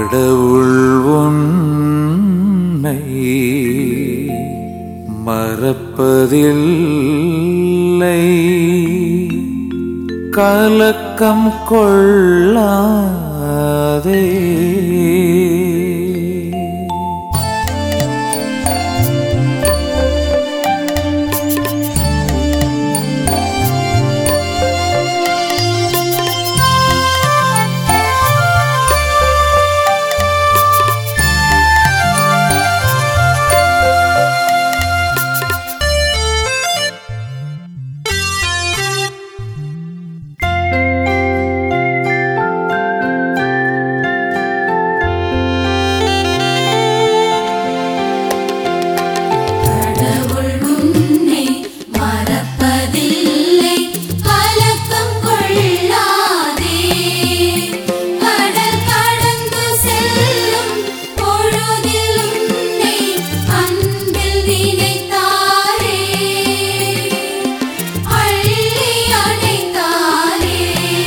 கடவுள் உன்னை மறப்பதில்லை கலக்கம் கொள்ளாதே கடவுள் உன்னை மறப்பதில்லை கலக்கம் கொள்ளாதே கடல் கடந்து செல்லும் பொழுதில் உன்னை அன்பில் நினைத்தாரே அள்ளி அணைத்தாரே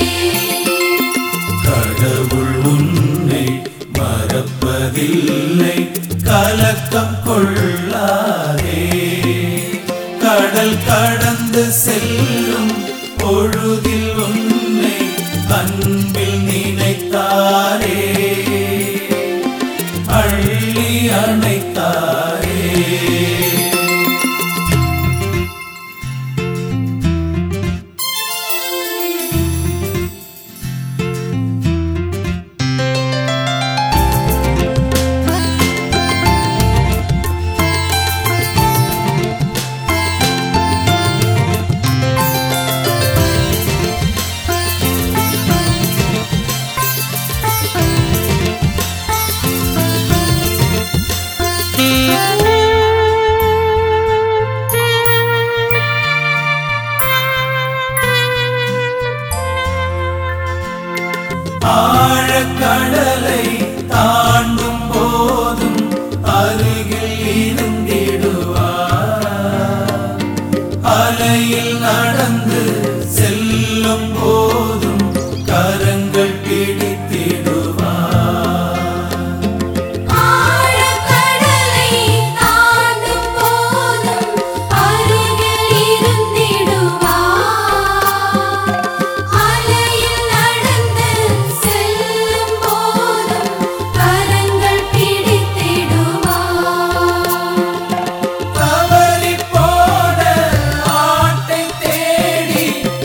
கடவுள் உன்னை மறப்பதில்லை கலக்கம் கொள்ளாதே கடல் கடந்து செல்லும் பொழுதில் உன்னை அன்பில் நினைத்தாரே அள்ளி அணைத்தாரே ஆழக்கடலை தாண்டும் போதும் அருகில் இருந்திடுவார் அலையில் நடந்து செல்லும் போதும் கரங்கள் பிடித்திடுவார் ஆழக்கடலை தாண்டும் போதும் அருகில் இருந்திடுவார் அலையில் நடந்து செல்லும் போதும் கரங்கள் பிடித்திடுவார் தவறி போன ஆட்டை தேடி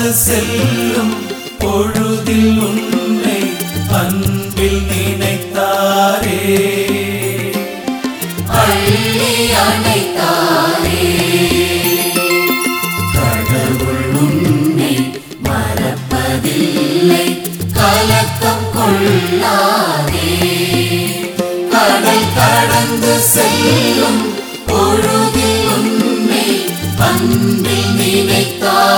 கடந்து செல்லும் பொழுதில் உன்னை அன்பில் நினைத்தாரே அள்ளி அணைத்தாரே கடவுள் உன்னை மறப்பதில்லை கலக்கம் கொள்ளாதே கடல் கடந்து செல்லும் பொழுதில் உன்னை அன்பில் நினைத்தாரே